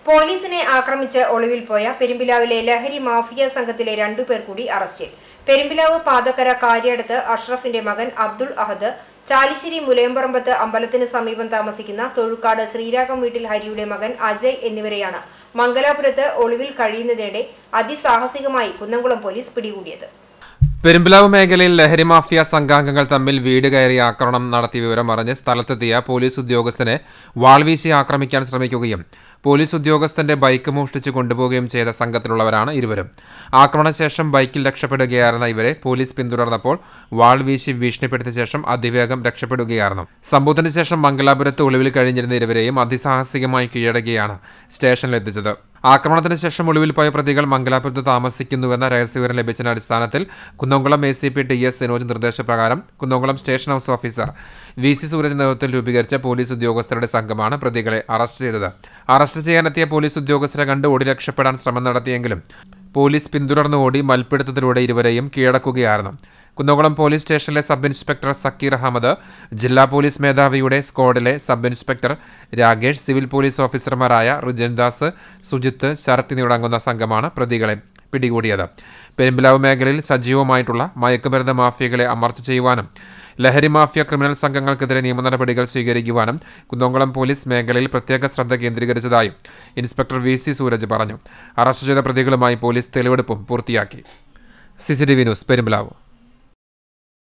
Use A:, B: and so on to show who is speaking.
A: പോലീസിനെ ആക്രമിച്ച് ഒളിവിൽ പോയ പെരുമ്പിലാവിലെ ലഹരി മാഫിയ സംഘത്തിലെ രണ്ടുപേർ കൂടി അറസ്റ്റിൽ പെരുമ്പിലാവ് പാതക്കര കാര്യടുത്ത് അഷ്റഫിന്റെ മകൻ അബ്ദുൾ അഹദ് ചാലിശ്ശേരി മുലയമ്പറമ്പത്ത് അമ്പലത്തിന് സമീപം താമസിക്കുന്ന തൊഴുക്കാട് ശ്രീരാഗം വീട്ടിൽ ഹരിയുടെ മകൻ അജയ് എന്നിവരെയാണ് മംഗലാപുരത്ത് ഒളിവിൽ കഴിയുന്നതിനിടെ അതിസാഹസികമായി കുന്നംകുളം പോലീസ് പിടികൂടിയത്
B: പെരുമ്പിലാവ് മേഖലയിൽ ലഹരി മാഫിയ സംഘാംഗങ്ങൾ തമ്മിൽ വീട് കയറി ആക്രമണം നടത്തിയ വിവരം അറിഞ്ഞ് സ്ഥലത്തെത്തിയ പോലീസ് ഉദ്യോഗസ്ഥനെ വാൾവീശി ആക്രമിക്കാൻ ശ്രമിക്കുകയും പോലീസ് ഉദ്യോഗസ്ഥന്റെ ബൈക്ക് മോഷ്ടിച്ച് കൊണ്ടുപോവുകയും ചെയ്ത സംഘത്തിലുള്ളവരാണ് ഇരുവരും ആക്രമണശേഷം ബൈക്കിൽ രക്ഷപ്പെടുകയായിരുന്ന ഇവരെ പോലീസ് പിന്തുടർന്നപ്പോൾ വാൾ വീശി ഭീഷണിപ്പെടുത്തിയ ശേഷം അതിവേഗം രക്ഷപ്പെടുകയായിരുന്നു സംഭവത്തിന് ശേഷം മംഗലാപുരത്ത് ഒളിവിൽ കഴിഞ്ഞിരുന്ന ഇരുവരെയും അതിസാഹസികമായി കീഴടക്കിയാണ് സ്റ്റേഷനിലെത്തിച്ചത് ആക്രമണത്തിന് ശേഷം ഒളിവിൽ പോയ പ്രതികൾ മംഗലാപുരത്ത് താമസിക്കുന്നുവെന്ന രഹസ്യവിവരം ലഭിച്ചതിന്റെ അടിസ്ഥാനത്തിൽ Kunnamkulam A C P T S Sinoj നിർദ്ദേശപ്രകാരം Kunnamkulam station house officer V C Sooraj നേതൃത്വത്തിൽ രൂപീകരിച്ച പോലീസ് ഉദ്യോഗസ്ഥരുടെ സംഘമാണ് പ്രതികളെ അറസ്റ്റ് ചെയ്തത് അറസ്റ്റ് ചെയ്യാനെത്തിയ പോലീസ് ഉദ്യോഗസ്ഥരെ കണ്ട് ഓടി രക്ഷപ്പെടാൻ ശ്രമം നടത്തിയെങ്കിലും പോലീസ് പിന്തുടർന്ന് ഓടി മൽപ്പിടുത്തത്തിലൂടെ ഇരുവരെയും കീഴടക്കുകയായിരുന്നു കുന്നംകുളം പോലീസ് സ്റ്റേഷനിലെ സബ് ഇൻസ്പെക്ടർ സക്കീർ അഹമ്മദ് ജില്ലാ പോലീസ് മേധാവിയുടെ സ്ക്വാഡിലെ sub inspector Rakesh civil police ഓഫീസർമാരായ റുജൻദാസ് സുജിത്ത് ശരത് എന്നിവരടങ്ങുന്ന സംഘമാണ് പ്രതികളെ പിടികൂടിയത് പെരുമ്പിലാവ് മേഖലയിൽ സജീവമായിട്ടുള്ള മയക്കുമരുന്ന് മാഫിയകളെ അമർച്ച ചെയ്യുവാനും ലഹരി മാഫിയ ക്രിമിനൽ സംഘങ്ങൾക്കെതിരെ നിയമ നടപടികൾ സ്വീകരിക്കുവാനും കുന്നംകുളം പോലീസ് മേഖലയിൽ പ്രത്യേക ശ്രദ്ധ കേന്ദ്രീകരിച്ചതായും ഇൻസ്പെക്ടർ വി സി സൂരജ് പറഞ്ഞു അറസ്റ്റ് ചെയ്ത പ്രതികളുമായി പോലീസ് തെളിവെടുപ്പും പൂർത്തിയാക്കി C C T V news Perumpilavu